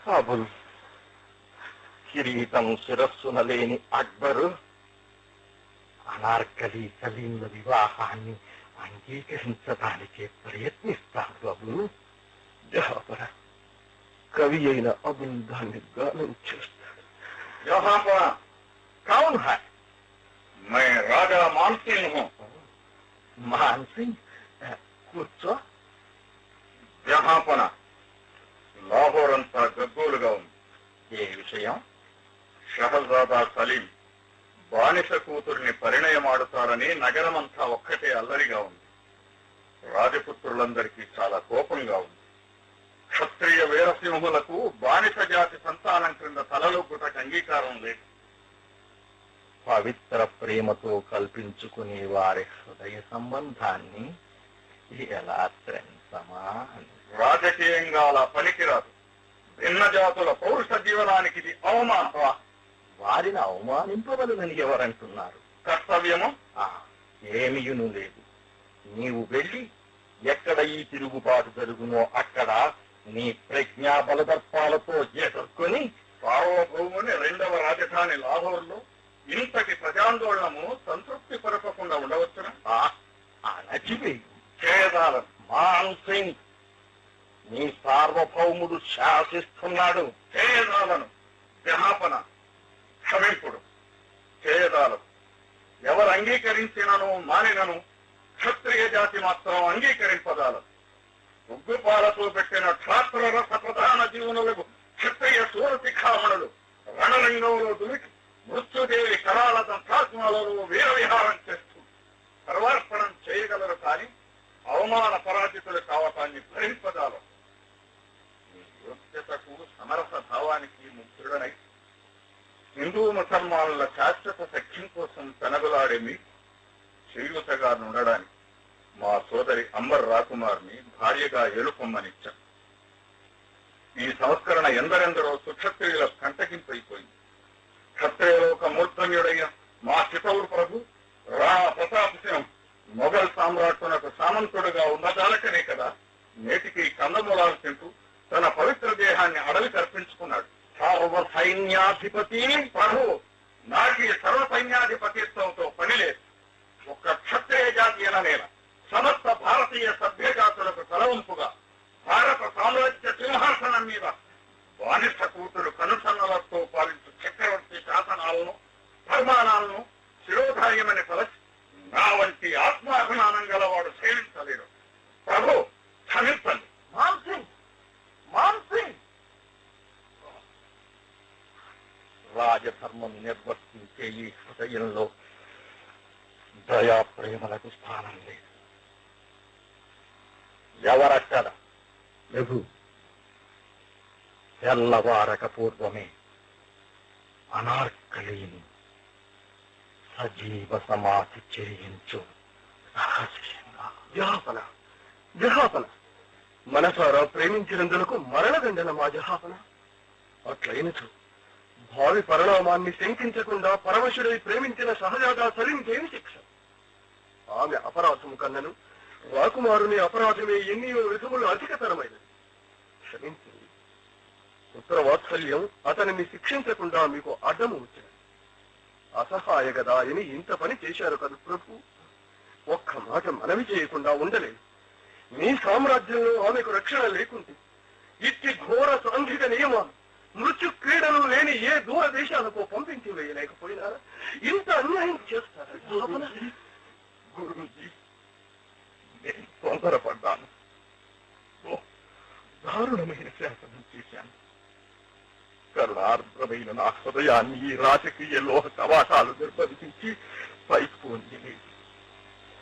అబుల్ కిరీటం శిరస్సున లేని అక్బరు అనార్కలి సలీంల వివాహాన్ని అంగీకరించడానికే ప్రయత్నిస్తాడు అబుల్ జహాపర కవి అయిన అబుల్ దాన్ని గానం చేస్తాడు జహాపన కౌన్ హాయ్ मैं राजा मानसिंह हूँ మాన్ సింగ్ కూర్చో జహాపన లాహోర్ అంతా గగ్గోలుగా ఉంది ఏ విషయం షహజాదా సలీం బానిస కూతుర్ని పరిణయమాడుతారని నగరమంతా ఒక్కటే అల్లరిగా ఉంది రాజపుత్రులందరికీ చాలా కోపంగా ఉంది క్షత్రియ వీరసింహులకు బానిస జాతి సంతానం క్రింద తలలొగ్గుటకు అంగీకారం లేదు పవిత్ర ప్రేమతో కల్పించుకునే వారి హృదయ సంబంధాన్ని ఎలా త్రెంచమా అని రాజకీయంగా అలా పనికిరాదు భిన్న జాతుల పౌరుష జీవనానికి ఇది అవమానం వా, వారిని అవమానింపవలనని ఎవరంటున్నారు కర్తవ్యము ఆ, ఏమియును లేదు నీవు వెళ్ళి ఎక్కడ ఈ తిరుగుబాటు జరుగునో అక్కడ నీ ప్రజ్ఞా బలదర్పాలతో ఎదుర్కొని సార్వభౌముని రెండవ రాజధాని లాహోర్లో ఇంతటి ప్రజాందోళనము సంతృప్తి పరపకుండా ఉండవచ్చునా ఆ అణచివేయు చేదాలను మాన్ సింగ్ నీ సార్వభౌముడు శాసిస్తున్నాడు చేయదాలను జహాపన క్షమింపుడు చేయదాలను ఎవరు అంగీకరించినను మానినను క్షత్రియ జాతి మాత్రం అంగీకరింపదాలను ఉగ్గుపాలతో పెట్టిన క్షాత్ర రస ప్రధాన జీవనులకు క్షత్రియ సూరశిఖామణులు రణరంగంలో దుమికి మృత్యుదేవి కరాల దంతాత్మలలో వీర విహారం చేస్తూ సర్వార్పణం చేయగలరు కానీ అవమాన పరాజితులు కావటాన్ని భరింపదాలు మీ యోగ్యతకు సమరస భావానికి ముగ్ధుడనై హిందూ ముసల్మానుల శాశ్వత సఖ్యం కోసం పెనగులాడే మీ చేయూతగా ఉండడానికి మా సోదరి అంబర్ రాకుమార్ని భార్యగా ఎలుపొమ్మనిచ్చా ఈ సంస్కరణ ఎందరెందరో సుక్షత్రియుల కంటకింపైపోయింది క్షత్రియలోక మూర్ధన్యుడైన మా చితవుడు ప్రభు రాణ ప్రతాప్ సింహం మొఘల్ సామ్రాట్టునకు సామంతుడుగా ఉన్నదాలకనే కదా నేటికి కందమూలాలు తింటూ తన పవిత్ర దేహాన్ని అడవి కర్పించుకున్నాడు సర్వ సైన్యాధిపతి ప్రభు నాకి సర్వ సైన్యాధిపతిత్వంతో పని లేదు ఒక్క క్షత్రియ జాతి అననేల సమస్త భారతీయ సభ్య జాతులకు తలవంపుగా భారత సామ్రాజ్య సింహాసనం మీద బానిస కూతురు కనుసన్నలతో పాలించు చక్రవర్తి శాసనాలను ఫర్మానాలను శిరోధార్యమని తలచి నా వంటి ఆత్మాభిమానం గలవాడు సేవించలేడు ప్రభు క్షమించండి మాన్ సింగ్ మాన్ సింగ్ రాజధర్మం నిర్వర్తించే ఈ హృదయంలో దయా ప్రేమలకు స్థానం లేదు ఎవరక్కడ ప్రభు తెల్లవారక పూర్వమే అనార్కలిని సజీవ సమాధి చేయించు రహస్యంగా జహాపన జహాపన మనసారా ప్రేమించినందులకు మరణదండన మా జహాపన అట్లయినచు భావి పరిణామాన్ని శంకించకుండా పరమశుడై ప్రేమించిన సహజాగా సలింకేమి శిక్ష ఆమె అపరాధము కన్నను రాకుమారుని అపరాధమే ఎన్నియో విధములు అధికతరమైనది క్షమించింది పుత్ర వాత్సల్యం అతనిని శిక్షించకుండా మీకు అడ్డము వచ్చినది అసహాయ గదా అని ఇంత పని చేశారు కదా ప్రభు ఒక్క మాట మనవి చేయకుండా ఉండలేదు మీ సామ్రాజ్యంలో ఆమెకు రక్షణ లేకుంటే ఇట్టి ఘోర సాంఘిక నియమాలు మృత్యు క్రీడలు లేని ఏ దూర దేశాలకు పంపించి వేయలేకపోయినారా ఇంత అన్యాయం చేస్తారా జహాపన? గురూజీ నేను తొందరపడ్డాను ఓ, దారుణమైన శాసనం చేశాను కరుణార్ద్రమైన నా హృదయాన్ని ఈ రాజకీయ లోహ కవాటాలు నిర్బంధించి